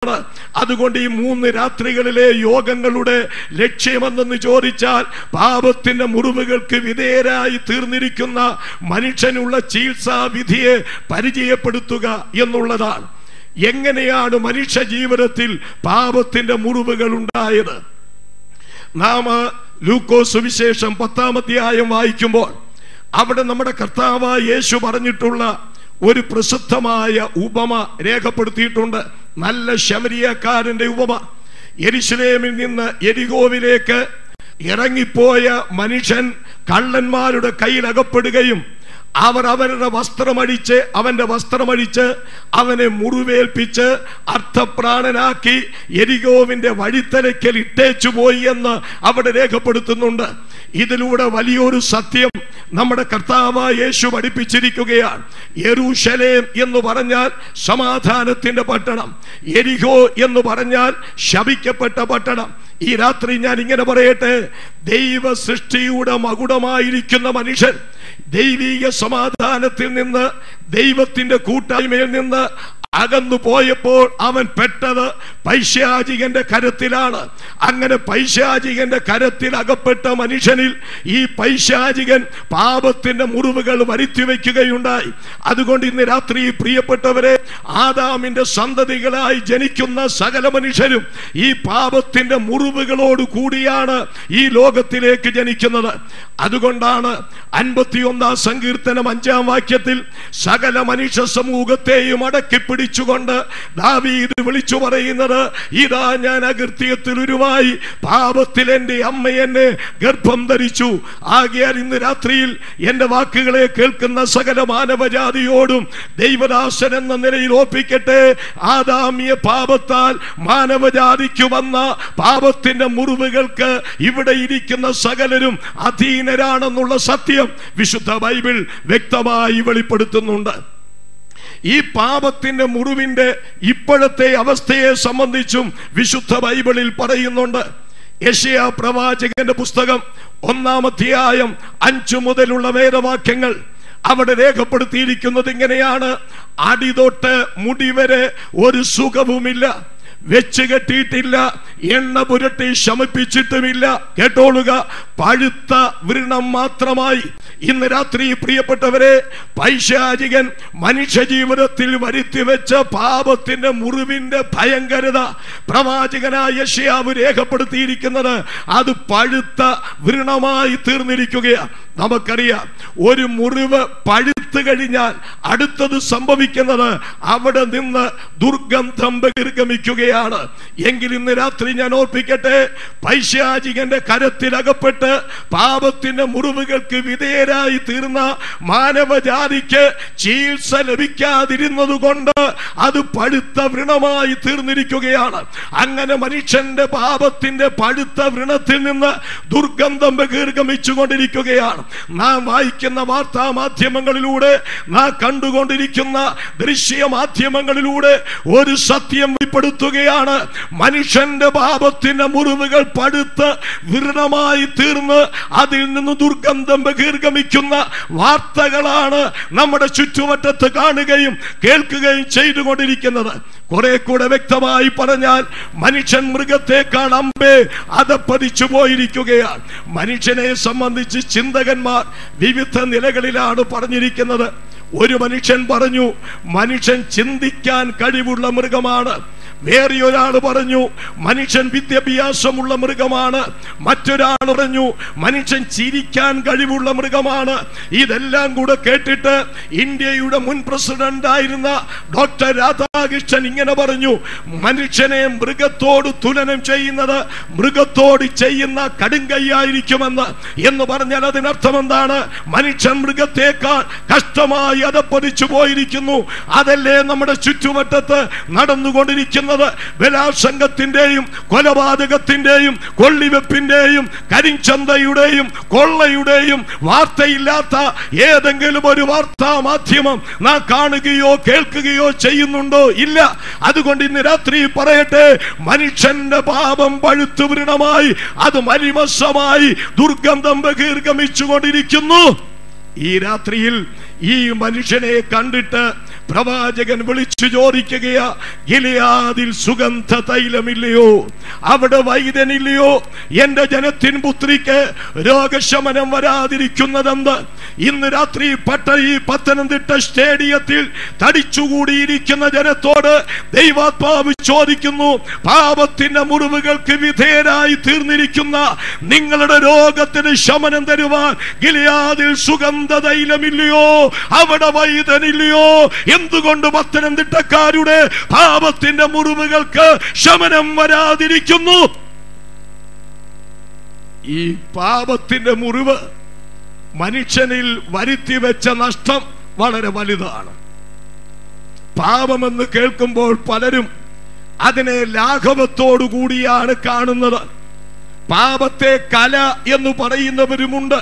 അതുകൊണ്ട് ഈ മൂന്ന് രാത്രികളിലെ യോഗങ്ങളുടെ ലക്ഷ്യമെന്തെന്ന് ചോദിച്ചാൽ പാപത്തിന്റെ മുറിവുകൾക്ക് വിധേയരായി തീർന്നിരിക്കുന്ന മനുഷ്യനുള്ള ചികിത്സാ വിധിയെ പരിചയപ്പെടുത്തുക എന്നുള്ളതാണ് എങ്ങനെയാണ് മനുഷ്യ ജീവിതത്തിൽ പാപത്തിന്റെ മുറിവുകൾ ഉണ്ടായത് നാം ലൂക്കോ സുവിശേഷം പത്താം അധ്യായം വായിക്കുമ്പോൾ അവിടെ നമ്മുടെ കർത്താവായ യേശു പറഞ്ഞിട്ടുള്ള ഒരു പ്രസിദ്ധമായ ഉപമ രേഖപ്പെടുത്തിയിട്ടുണ്ട് നല്ല ശമരിയക്കാരന്റെ ഉപമ എരിശിലേമിൽ നിന്ന് എരികോവിലേക്ക് ഇറങ്ങിപ്പോയ മനുഷ്യൻ കള്ളന്മാരുടെ കയ്യിൽ അകപ്പെടുകയും അവർ അവരുടെ വസ്ത്രമടിച്ച് അവന്റെ വസ്ത്രമടിച്ച് അവനെ മുറിവേൽപ്പിച്ച് അർത്ഥപ്രാണനാക്കി എരികോവിന്റെ വഴിത്തലയ്ക്കൽ ഇട്ടേച്ചു പോയി എന്ന് അവിടെ രേഖപ്പെടുത്തുന്നുണ്ട് ഇതിലൂടെ വലിയൊരു സത്യം നമ്മുടെ കർത്താവ് യേശു പഠിപ്പിച്ചിരിക്കുകയാണ് യെരൂശലേം എന്ന് പറഞ്ഞാൽ സമാധാനത്തിന്റെ പട്ടണം എരിഹോ എന്ന് പറഞ്ഞാൽ ശപിക്കപ്പെട്ട പട്ടണം ഈ രാത്രി ഞാൻ ഇങ്ങനെ പറയട്ടെ ദൈവ സൃഷ്ടിയുടെ മകുടമായിരിക്കുന്ന മനുഷ്യൻ ദൈവീക സമാധാനത്തിൽ നിന്ന് ദൈവത്തിന്റെ കൂട്ടായ്മയിൽ നിന്ന് അകന്നു പോയപ്പോൾ അവൻ പെട്ടത് പൈശാചികന്റെ കരത്തിലാണ് അങ്ങനെ പൈശാചികന്റെ കരത്തിൽ അകപ്പെട്ട മനുഷ്യനിൽ ഈ പൈശാചികൻ പാപത്തിന്റെ മുറിവുകൾ വരുത്തി വയ്ക്കുകയുണ്ടായി അതുകൊണ്ട് ഇന്ന് രാത്രി പ്രിയപ്പെട്ടവരെ ആദാമിന്റെ സന്തതികളായി ജനിക്കുന്ന സകല മനുഷ്യരും ഈ പാപത്തിന്റെ മുറിവുകളോട് കൂടിയാണ് ഈ ലോകത്തിലേക്ക് ജനിക്കുന്നത് അതുകൊണ്ടാണ് അൻപത്തിയൊന്നാം സങ്കീർത്തനം അഞ്ചാം വാക്യത്തിൽ സകല മനുഷ്യ സമൂഹത്തെയും അടക്കി പിടിച്ചുകൊണ്ട് ദാവീദ് വിളിച്ചു പറയുന്നത് ഇതാ ഞാൻ അകൃത്യത്തിൽ ഉരുവായി പാപത്തിൽ എന്റെ അമ്മ എന്നെ ഗർഭം ധരിച്ചു ആകിയാൽ ഇന്ന് രാത്രിയിൽ എന്റെ വാക്കുകളെ കേൾക്കുന്ന സകല മാനവജാതിയോടും ദൈവദാസൻ എന്ന നിലയിൽ ഓർപ്പിക്കട്ടെ ആദാമ്യ പാപത്താൽ മാനവജാതിക്ക് വന്ന പാപത്തിന്റെ മുറിവുകൾക്ക് ഇവിടെ ഇരിക്കുന്ന സകലരും അധീനരാണെന്നുള്ള സത്യം വിശുദ്ധ ബൈബിൾ വ്യക്തമായി വെളിപ്പെടുത്തുന്നുണ്ട് ഈ പാപത്തിന്റെ മുറിവിന്റെ ഇപ്പോഴത്തെ അവസ്ഥയെ സംബന്ധിച്ചും വിശുദ്ധ ബൈബിളിൽ പറയുന്നുണ്ട് യശയ പ്രവാചകന്റെ പുസ്തകം ഒന്നാം അധ്യായം അഞ്ചു മുതലുള്ള വേദവാക്യങ്ങൾ അവിടെ രേഖപ്പെടുത്തിയിരിക്കുന്നത് ഇങ്ങനെയാണ് അടിതൊട്ട് മുടിവരെ ഒരു സുഖവുമില്ല വെച്ച് കെട്ടിയിട്ടില്ല എണ്ണ പുരട്ടി ശമിപ്പിച്ചിട്ടുമില്ല കേട്ടോളുക പഴുത്ത വൃണം മാത്രമായി ഇന്ന് രാത്രി പ്രിയപ്പെട്ടവരെ പൈശാചികൻ മനുഷ്യ ജീവിതത്തിൽ വരുത്തി വെച്ച പാപത്തിന്റെ മുറിവിന്റെ ഭയങ്കരത പ്രവാചകനായ യശയാവ് രേഖപ്പെടുത്തിയിരിക്കുന്നത് അത് പഴുത്ത വൃണമായി തീർന്നിരിക്കുകയാണ് നമുക്കറിയാം ഒരു മുറിവ് പഴുത്തു കഴിഞ്ഞാൽ അടുത്തത് സംഭവിക്കുന്നത് അവിടെ നിന്ന് ദുർഗന്ധം ബഹിർഗമിക്കുകയാണ് എങ്കിൽ ഇന്ന് രാത്രി ഞാൻ ഓർപ്പിക്കട്ടെ പൈശാചികന്റെ കരത്തിലകപ്പെട്ട് പാപത്തിന്റെ മുറിവുകൾക്ക് വിധേയരായി തീർന്ന മാനവജാതിക്ക് ചികിത്സ ലഭിക്കാതിരുന്നത് കൊണ്ട് അത് പഴുത്ത വൃണമായി തീർന്നിരിക്കുകയാണ് അങ്ങനെ മനുഷ്യന്റെ പാപത്തിന്റെ പഴുത്ത വൃണത്തിൽ നിന്ന് ദുർഗന്ധം ബഹിർഗമിച്ചു കൊണ്ടിരിക്കുകയാണ് നാം വായിക്കുന്ന വാർത്താ മാധ്യമങ്ങളിലൂടെ നാം കണ്ടുകൊണ്ടിരിക്കുന്ന ദൃശ്യ മാധ്യമങ്ങളിലൂടെ ഒരു സത്യം വെളിപ്പെടുത്തുകയാണ് മനുഷ്യന്റെ പാപത്തിന്റെ മുറിവുകൾ പടുത്ത് വിരണമായി തീർന്ന് അതിൽ നിന്ന് ദുർഗന്ധം ബഹിർഗമിക്കുന്ന വാർത്തകളാണ് നമ്മുടെ ചുറ്റുവട്ടത്ത് കാണുകയും കേൾക്കുകയും ചെയ്തുകൊണ്ടിരിക്കുന്നത് കുറെ കൂടെ വ്യക്തമായി പറഞ്ഞാൽ മനുഷ്യൻ മൃഗത്തെക്കാൾ അമ്പേ അതപ്പതിച്ചു പോയിരിക്കുകയാണ് മനുഷ്യനെ സംബന്ധിച്ച് ചിന്തകന്മാർ വിവിധ നിലകളിലാണ് പറഞ്ഞിരിക്കുന്നത് ഒരു മനുഷ്യൻ പറഞ്ഞു മനുഷ്യൻ ചിന്തിക്കാൻ കഴിവുള്ള മൃഗമാണ് വേറെ ഒരാൾ പറഞ്ഞു മനുഷ്യൻ വിദ്യാഭ്യാസമുള്ള മൃഗമാണ് മറ്റൊരാൾ പറഞ്ഞു മനുഷ്യൻ ചിരിക്കാൻ കഴിവുള്ള മൃഗമാണ് ഇതെല്ലാം കൂടെ കേട്ടിട്ട് ഇന്ത്യയുടെ മുൻ പ്രസിഡന്റ് ആയിരുന്ന ഡോക്ടർ രാധാകൃഷ്ണൻ ഇങ്ങനെ പറഞ്ഞു മനുഷ്യനെ മൃഗത്തോട് തുലനം ചെയ്യുന്നത് മൃഗത്തോട് ചെയ്യുന്ന കടുങ്കൈയായിരിക്കുമെന്ന് എന്ന് പറഞ്ഞാൽ അതിനർത്ഥം എന്താണ് മനുഷ്യൻ മൃഗത്തേക്കാൾ കഷ്ടമായി അതപ്പതിച്ചു പോയിരിക്കുന്നു അതല്ലേ നമ്മുടെ ചുറ്റുവട്ടത്ത് നടന്നുകൊണ്ടിരിക്കുന്നത് ബലാത്സംഗത്തിന്റെയും കൊലപാതകത്തിന്റെയും കൊള്ളിവെപ്പിന്റെയും കരിഞ്ചന്തയുടെയും കൊള്ളയുടെയും വാർത്തയില്ലാത്ത ഏതെങ്കിലും ഒരു വാർത്താ മാധ്യമം നാം കാണുകയോ കേൾക്കുകയോ ചെയ്യുന്നുണ്ടോ ഇല്ല അതുകൊണ്ട് ഇന്ന് രാത്രി പറയട്ടെ മനുഷ്യന്റെ പാപം പഴുത്തു വൃണമായി അത് മലിമസമായി ദുർഗന്ധം ബഹിർഗമിച്ചു കൊണ്ടിരിക്കുന്നു ഈ രാത്രിയിൽ ഈ മനുഷ്യനെ കണ്ടിട്ട് പ്രവാചകൻ വിളിച്ചു ചോദിക്കുകയാ ഗിലിയാദിൽ സുഗന്ധ തൈലമില്ലയോ അവിടെ വൈദ്യനില്ലയോ എന്റെ ജനത്തിൻ പുത്രിക്ക് രോഗശമനം വരാതിരിക്കുന്നതെന്ത് ഇന്ന് രാത്രി പട്ട ഈ പത്തനംതിട്ട സ്റ്റേഡിയത്തിൽ തടിച്ചുകൂടിയിരിക്കുന്ന ജനത്തോട് ദൈവാത്മാവ് ചോദിക്കുന്നു പാപത്തിന്റെ മുറിവുകൾക്ക് വിധേയരായി തീർന്നിരിക്കുന്ന നിങ്ങളുടെ രോഗത്തിന് ശമനം തരുവാൻ ഗിലിയാദിൽ സുഗന്ധ തൈലമില്ലയോ അവിടെ വൈദ്യനില്ലയോ എന്തുകൊണ്ട് പത്തനംതിട്ടക്കാരുടെ പാപത്തിന്റെ മുറിവുകൾക്ക് ശമനം വരാതിരിക്കുന്നു ഈ പാപത്തിന്റെ മുറിവ് മനുഷ്യനിൽ വരുത്തി വെച്ച നഷ്ടം വളരെ വലുതാണ് പാപമെന്ന് കേൾക്കുമ്പോൾ പലരും അതിനെ ലാഘവത്തോടു കൂടിയാണ് കാണുന്നത് പാപത്തെ കല എന്ന് പറയുന്നവരുമുണ്ട്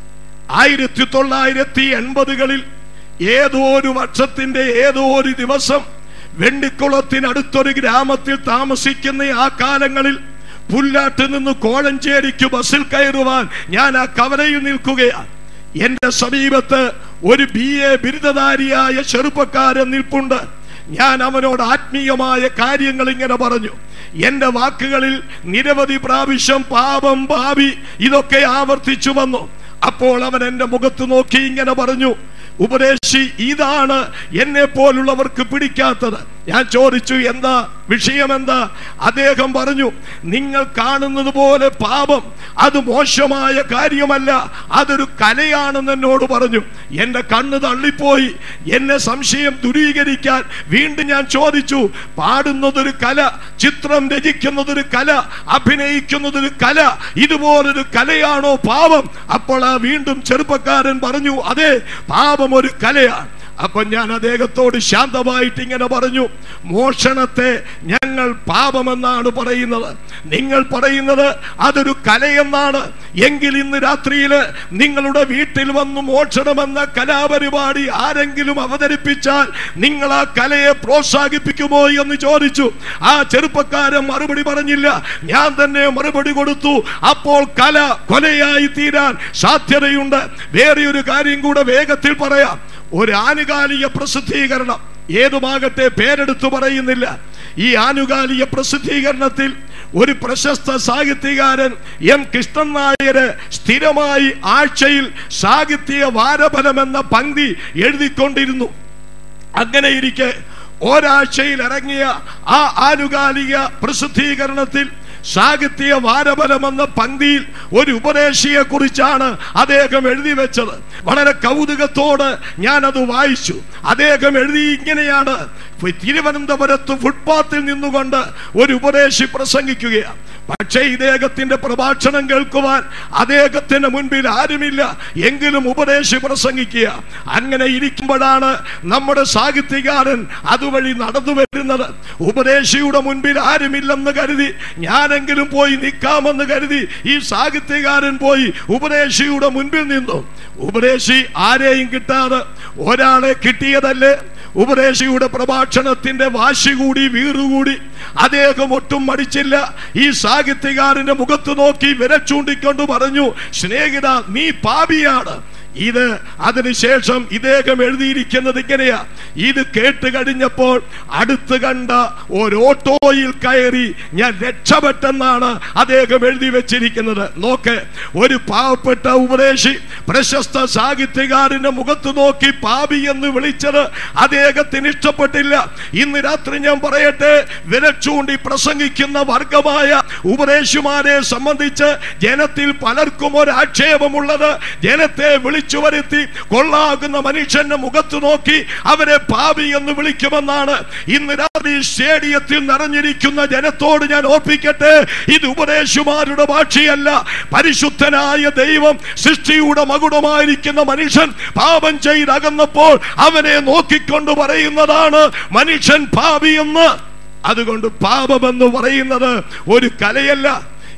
ആയിരത്തി തൊള്ളായിരത്തി എൺപതുകളിൽ ഏതോ ഒരു വർഷത്തിന്റെ ഏതോ ഒരു ദിവസം വെണ്ണിക്കുളത്തിനടുത്തൊരു ഗ്രാമത്തിൽ താമസിക്കുന്ന ആ കാലങ്ങളിൽ പുല്ലാട്ട് നിന്ന് കോഴഞ്ചേരിക്ക് ബസ്സിൽ കയറുവാൻ ഞാൻ ആ കവലയിൽ നിൽക്കുകയാണ് എന്റെ സമീപത്ത് ഒരു ബി എ ബിരുദധാരിയായ ചെറുപ്പക്കാരൻ നിൽപ്പുണ്ട് ഞാൻ അവനോട് ആത്മീയമായ കാര്യങ്ങൾ ഇങ്ങനെ പറഞ്ഞു എന്റെ വാക്കുകളിൽ നിരവധി പ്രാവശ്യം പാപം ഭാവി ഇതൊക്കെ ആവർത്തിച്ചു വന്നു അപ്പോൾ അവൻ എന്റെ മുഖത്ത് നോക്കി ഇങ്ങനെ പറഞ്ഞു ഉപദേശി ഇതാണ് എന്നെ പോലുള്ളവർക്ക് പിടിക്കാത്തത് ഞാൻ ചോദിച്ചു എന്താ വിഷയം എന്താ അദ്ദേഹം പറഞ്ഞു നിങ്ങൾ കാണുന്നത് പോലെ പാപം അത് മോശമായ കാര്യമല്ല അതൊരു കലയാണെന്ന് എന്നോട് പറഞ്ഞു എന്റെ കണ്ണ് തള്ളിപ്പോയി എന്നെ സംശയം ദുരീകരിക്കാൻ വീണ്ടും ഞാൻ ചോദിച്ചു പാടുന്നതൊരു കല ചിത്രം രചിക്കുന്നതൊരു കല അഭിനയിക്കുന്നതൊരു കല ഇതുപോലൊരു കലയാണോ പാപം അപ്പോൾ ആ വീണ്ടും ചെറുപ്പക്കാരൻ പറഞ്ഞു അതെ പാപം ഒരു കലയാണ് അപ്പൊ ഞാൻ അദ്ദേഹത്തോട് ശാന്തമായിട്ട് ഇങ്ങനെ പറഞ്ഞു മോഷണത്തെ ഞങ്ങൾ പാപമെന്നാണ് പറയുന്നത് നിങ്ങൾ പറയുന്നത് അതൊരു കലയെന്നാണ് എങ്കിൽ ഇന്ന് രാത്രിയിൽ നിങ്ങളുടെ വീട്ടിൽ വന്ന് മോഷണമെന്ന കലാപരിപാടി ആരെങ്കിലും അവതരിപ്പിച്ചാൽ നിങ്ങൾ ആ കലയെ പ്രോത്സാഹിപ്പിക്കുമോ എന്ന് ചോദിച്ചു ആ ചെറുപ്പക്കാരൻ മറുപടി പറഞ്ഞില്ല ഞാൻ തന്നെ മറുപടി കൊടുത്തു അപ്പോൾ കല കൊലയായി തീരാൻ സാധ്യതയുണ്ട് വേറെ ഒരു കാര്യം കൂടെ വേഗത്തിൽ പറയാം ഒരു ആനുകാലിക പ്രസിദ്ധീകരണം ഏതുമാകട്ടെ പേരെടുത്തു പറയുന്നില്ല ഈ ആനുകാലിക പ്രസിദ്ധീകരണത്തിൽ ഒരു പ്രശസ്ത സാഹിത്യകാരൻ എം കൃഷ്ണൻ നായര് സ്ഥിരമായി ആഴ്ചയിൽ സാഹിത്യ വാരഫലം എന്ന പങ്ക്തി എഴുതിക്കൊണ്ടിരുന്നു അങ്ങനെ ഇരിക്കെ ഒരാഴ്ചയിൽ ഇറങ്ങിയ ആ ആനുകാലിക പ്രസിദ്ധീകരണത്തിൽ സാഹിത്യ വാരഫലം എന്ന പങ്ക്തിയിൽ ഒരു ഉപദേശിയെ കുറിച്ചാണ് അദ്ദേഹം എഴുതി വെച്ചത് വളരെ കൗതുകത്തോട് ഞാൻ അത് വായിച്ചു അദ്ദേഹം എഴുതി ഇങ്ങനെയാണ് തിരുവനന്തപുരത്ത് ഫുട്പാത്തിൽ നിന്നുകൊണ്ട് ഒരു ഉപദേശി പ്രസംഗിക്കുകയാണ് പക്ഷേ ഇദ്ദേഹത്തിന്റെ പ്രഭാഷണം കേൾക്കുവാൻ അദ്ദേഹത്തിന്റെ മുൻപിൽ ആരുമില്ല എങ്കിലും ഉപദേശി പ്രസംഗിക്കുക അങ്ങനെ ഇരിക്കുമ്പോഴാണ് നമ്മുടെ സാഹിത്യകാരൻ അതുവഴി നടന്നു വരുന്നത് ഉപദേശിയുടെ മുൻപിൽ ആരുമില്ലെന്ന് കരുതി ഞാനെങ്കിലും പോയി നിൽക്കാമെന്ന് കരുതി ഈ സാഹിത്യകാരൻ പോയി ഉപദേശിയുടെ മുൻപിൽ നിന്നു ഉപദേശി ആരെയും കിട്ടാതെ ഒരാളെ കിട്ടിയതല്ലേ ഉപദേശിയുടെ പ്രഭാഷണത്തിന്റെ വാശി കൂടി വീറുകൂടി അദ്ദേഹം ഒട്ടും മടിച്ചില്ല ഈ സാഹിത്യകാരന്റെ മുഖത്ത് നോക്കി വിരച്ചൂണ്ടിക്കൊണ്ട് പറഞ്ഞു സ്നേഹിത നീ പാപിയാണ് ഇത് അതിനുശേഷം ഇദ്ദേഹം എഴുതിയിരിക്കുന്നത് ഇങ്ങനെയാ ഇത് കേട്ട് കഴിഞ്ഞപ്പോൾ അടുത്ത് കണ്ട ഒരോട്ടോയിൽ കയറി ഞാൻ രക്ഷപ്പെട്ടെന്നാണ് അദ്ദേഹം എഴുതി വെച്ചിരിക്കുന്നത് നോക്ക് ഒരു പാവപ്പെട്ട ഉപദേശി പ്രശസ്ത സാഹിത്യകാരന്റെ മുഖത്ത് നോക്കി പാപി എന്ന് വിളിച്ചത് അദ്ദേഹത്തിന് ഇഷ്ടപ്പെട്ടില്ല ഇന്ന് രാത്രി ഞാൻ പറയട്ടെ വിരച്ചൂണ്ടി പ്രസംഗിക്കുന്ന വർഗമായ ഉപദേശിമാരെ സംബന്ധിച്ച് ജനത്തിൽ പലർക്കും ഒരു ആക്ഷേപമുള്ളത് ജനത്തെ വിളിച്ചു വരുത്തി കൊള്ളാകുന്ന മനുഷ്യന്റെ മുഖത്ത് നോക്കി അവരെ പാപി എന്ന് വിളിക്കുമെന്നാണ് ഇന്ന് രാത്രി സ്റ്റേഡിയത്തിൽ നിറഞ്ഞിരിക്കുന്ന ജനത്തോട് ഞാൻ ഓർപ്പിക്കട്ടെ ഇത് ഉപദേശിമാരുടെ ഭാഷയല്ല പരിശുദ്ധനായ ദൈവം സൃഷ്ടിയുടെ മകുടമായിരിക്കുന്ന മനുഷ്യൻ പാപം ചെയ്തകന്നപ്പോൾ അവനെ നോക്കിക്കൊണ്ട് പറയുന്നതാണ് മനുഷ്യൻ പാപി എന്ന് അതുകൊണ്ട് പാപമെന്ന് പറയുന്നത് ഒരു കലയല്ല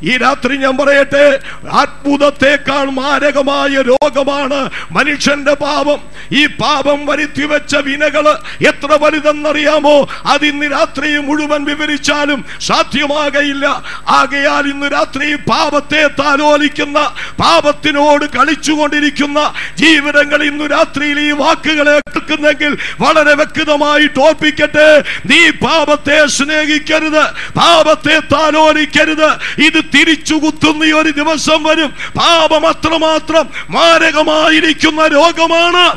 ഈ രാത്രി ഞാൻ പറയട്ടെ അത്ഭുതത്തെക്കാൾ മാരകമായ രോഗമാണ് മനുഷ്യന്റെ പാപം ഈ പാപം വരുത്തി വെച്ച വിനകള് എത്ര വലുതെന്നറിയാമോ അത് ഇന്ന് രാത്രി മുഴുവൻ വിവരിച്ചാലും സാധ്യമാകയില്ല ആകയാൽ ഇന്ന് രാത്രി പാപത്തെ താലോലിക്കുന്ന പാപത്തിനോട് കളിച്ചുകൊണ്ടിരിക്കുന്ന ജീവിതങ്ങൾ ഇന്ന് രാത്രിയിൽ ഈ വാക്കുകളെ കേൾക്കുന്നെങ്കിൽ വളരെ വ്യക്തമായിട്ട് ഓർപ്പിക്കട്ടെ നീ പാപത്തെ സ്നേഹിക്കരുത് പാപത്തെ താലോലിക്കരുത് ഇത് തിരിച്ചു കുത്തുന്ന ഈ ഒരു ദിവസം വരും പാപം അത്രമാത്രം മാരകമായിരിക്കുന്ന രോഗമാണ്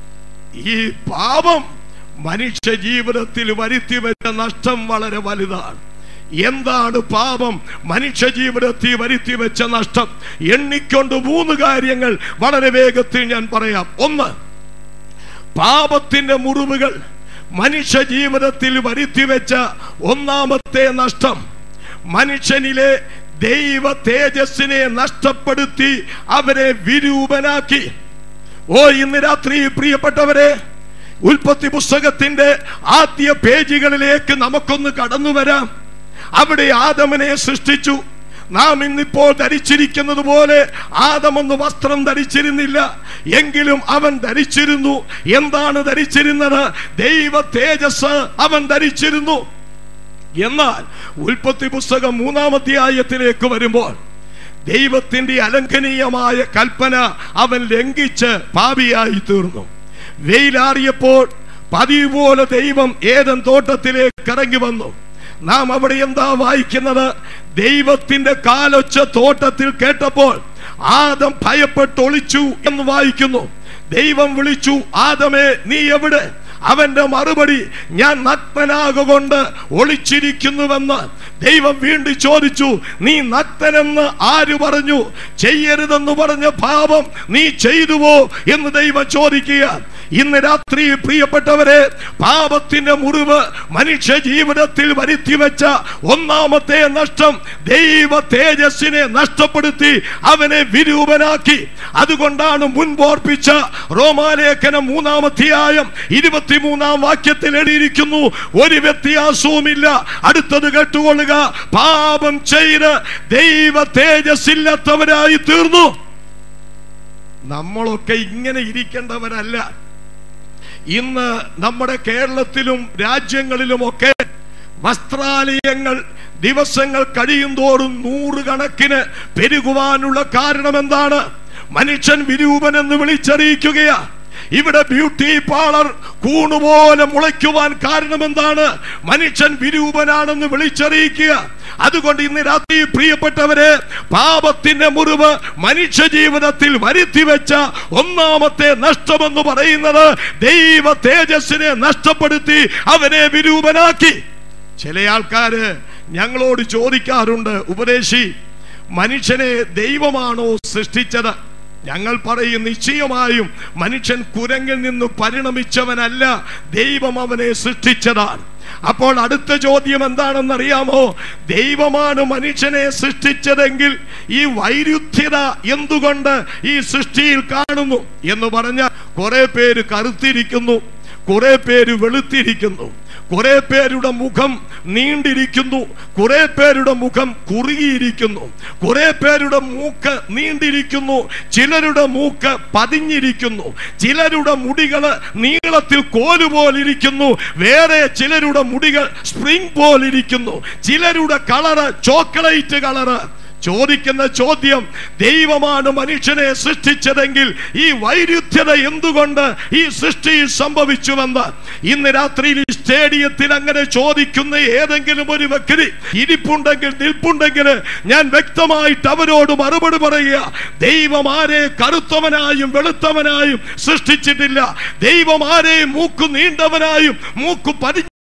ഈ പാപം മനുഷ്യ ജീവിതത്തിൽ വരുത്തി വെച്ച നഷ്ടം വളരെ വലുതാണ് എന്താണ് പാപം മനുഷ്യ ജീവിതത്തിൽ വരുത്തി വെച്ച നഷ്ടം എണ്ണിക്കൊണ്ട് മൂന്ന് കാര്യങ്ങൾ വളരെ വേഗത്തിൽ ഞാൻ പറയാം ഒന്ന് പാപത്തിന്റെ മുറിവുകൾ മനുഷ്യ ജീവിതത്തിൽ വരുത്തി വെച്ച ഒന്നാമത്തെ നഷ്ടം മനുഷ്യനിലെ ദൈവ തേജസ്സിനെ നഷ്ടപ്പെടുത്തി അവരെ വിരൂപനാക്കി ഓ ഇന്ന് രാത്രി പ്രിയപ്പെട്ടവരെ ഉൽപ്പത്തി പുസ്തകത്തിന്റെ ആദ്യ പേജുകളിലേക്ക് നമുക്കൊന്ന് കടന്നു വരാം അവിടെ ആദമനെ സൃഷ്ടിച്ചു നാം ഇന്നിപ്പോൾ ധരിച്ചിരിക്കുന്നത് പോലെ ആദമൊന്ന് വസ്ത്രം ധരിച്ചിരുന്നില്ല എങ്കിലും അവൻ ധരിച്ചിരുന്നു എന്താണ് ധരിച്ചിരുന്നത് ദൈവ തേജസ് അവൻ ധരിച്ചിരുന്നു എന്നാൽ ഉൽപ്പത്തി പുസ്തകം മൂന്നാം അധ്യായത്തിലേക്ക് വരുമ്പോൾ ദൈവത്തിന്റെ അലംഘനീയമായ കൽപ്പന അവൻ ലംഘിച്ച് പാപിയായി തീർന്നു വെയിലാറിയപ്പോൾ പതിവ് പോലെ ദൈവം ഏതൻ തോട്ടത്തിലേക്ക് ഇറങ്ങി വന്നു നാം അവിടെ എന്താ വായിക്കുന്നത് ദൈവത്തിന്റെ കാലൊച്ച തോട്ടത്തിൽ കേട്ടപ്പോൾ ആദം ഭയപ്പെട്ട് ഒളിച്ചു എന്ന് വായിക്കുന്നു ദൈവം വിളിച്ചു ആദമേ നീ എവിടെ അവന്റെ മറുപടി ഞാൻ നഗ്നനാകൊണ്ട് ഒളിച്ചിരിക്കുന്നുവെന്ന് ദൈവം വീണ്ടും ചോദിച്ചു നീ നഗ്നനെന്ന് ആര് പറഞ്ഞു ചെയ്യരുതെന്ന് പറഞ്ഞ പാപം നീ ചെയ്തുവോ എന്ന് ദൈവം ചോദിക്കുക ഇന്ന് രാത്രി പ്രിയപ്പെട്ടവരെ പാപത്തിന്റെ മുറിവ് മനുഷ്യ ജീവിതത്തിൽ വരുത്തി വെച്ച ഒന്നാമത്തെ നഷ്ടം ദൈവ തേജസ്സിനെ നഷ്ടപ്പെടുത്തി അവനെ വിരൂപനാക്കി അതുകൊണ്ടാണ് മുൻപോർപ്പിച്ച റോമാലേഖനം മൂന്നാമധ്യായം ഇരുപത്തിമൂന്നാം വാക്യത്തിൽ എഴുതിയിരിക്കുന്നു ഒരു വ്യത്യാസവുമില്ല അടുത്തത് കേട്ടുകൊള്ളുക പാപം ചെയ്ത് ദൈവ തേജസ്സില്ലാത്തവരായി തീർന്നു നമ്മളൊക്കെ ഇങ്ങനെ ഇരിക്കേണ്ടവരല്ല ഇന്ന് നമ്മുടെ കേരളത്തിലും രാജ്യങ്ങളിലുമൊക്കെ വസ്ത്രാലയങ്ങൾ ദിവസങ്ങൾ കഴിയും തോറും നൂറുകണക്കിന് പെരുകുവാനുള്ള കാരണം എന്താണ് മനുഷ്യൻ വിരൂപൻ എന്ന് വിളിച്ചറിയിക്കുകയാ ഇവിടെ ബ്യൂട്ടി പാർലർ കൂണുപോലെ മുളയ്ക്കുവാൻ കാരണം എന്താണ് മനുഷ്യൻ വിരൂപനാണെന്ന് വിളിച്ചറിയിക്കുക അതുകൊണ്ട് ഇന്ന് രാത്രി പ്രിയപ്പെട്ടവരെ പാപത്തിന്റെ മുറിവ് മനുഷ്യ ജീവിതത്തിൽ വരുത്തി വെച്ച ഒന്നാമത്തെ നഷ്ടമെന്ന് പറയുന്നത് ദൈവ തേജസ്സിനെ നഷ്ടപ്പെടുത്തി അവനെ വിരൂപനാക്കി ചില ആൾക്കാര് ഞങ്ങളോട് ചോദിക്കാറുണ്ട് ഉപദേശി മനുഷ്യനെ ദൈവമാണോ സൃഷ്ടിച്ചത് ഞങ്ങൾ പറയും നിശ്ചയമായും മനുഷ്യൻ കുരങ്ങിൽ നിന്ന് പരിണമിച്ചവനല്ല ദൈവം അവനെ സൃഷ്ടിച്ചതാണ് അപ്പോൾ അടുത്ത ചോദ്യം എന്താണെന്നറിയാമോ ദൈവമാണ് മനുഷ്യനെ സൃഷ്ടിച്ചതെങ്കിൽ ഈ വൈരുദ്ധ്യത എന്തുകൊണ്ട് ഈ സൃഷ്ടിയിൽ കാണുന്നു എന്ന് പറഞ്ഞ കുറെ പേര് കറുത്തിരിക്കുന്നു കുറെ പേര് വെളുത്തിരിക്കുന്നു കുറെ പേരുടെ മുഖം നീണ്ടിരിക്കുന്നു കുറെ പേരുടെ മുഖം കുറുകിയിരിക്കുന്നു കുറെ പേരുടെ മൂക്ക് നീണ്ടിരിക്കുന്നു ചിലരുടെ മൂക്ക് പതിഞ്ഞിരിക്കുന്നു ചിലരുടെ മുടികള് നീളത്തിൽ കോലുപോലിരിക്കുന്നു വേറെ ചിലരുടെ മുടികൾ സ്പ്രിംഗ് പോലിരിക്കുന്നു ചിലരുടെ കളറ് ചോക്ലേറ്റ് കളറ് ചോദിക്കുന്ന ചോദ്യം ദൈവമാണ് മനുഷ്യനെ സൃഷ്ടിച്ചതെങ്കിൽ ഈ വൈരുദ്ധ്യത എന്തുകൊണ്ട് ഈ സൃഷ്ടിയിൽ സംഭവിച്ചുവെന്ന് ഇന്ന് രാത്രിയിൽ ഈ സ്റ്റേഡിയത്തിൽ അങ്ങനെ ചോദിക്കുന്ന ഏതെങ്കിലും ഒരു വ്യക്തി ഇരിപ്പുണ്ടെങ്കിൽ നിൽപ്പുണ്ടെങ്കിൽ ഞാൻ വ്യക്തമായിട്ട് അവരോട് മറുപടി പറയുക ദൈവം ആരെ കറുത്തവനായും വെളുത്തവനായും സൃഷ്ടിച്ചിട്ടില്ല ദൈവം ആരെയും മൂക്കു നീണ്ടവനായും മൂക്കു പതി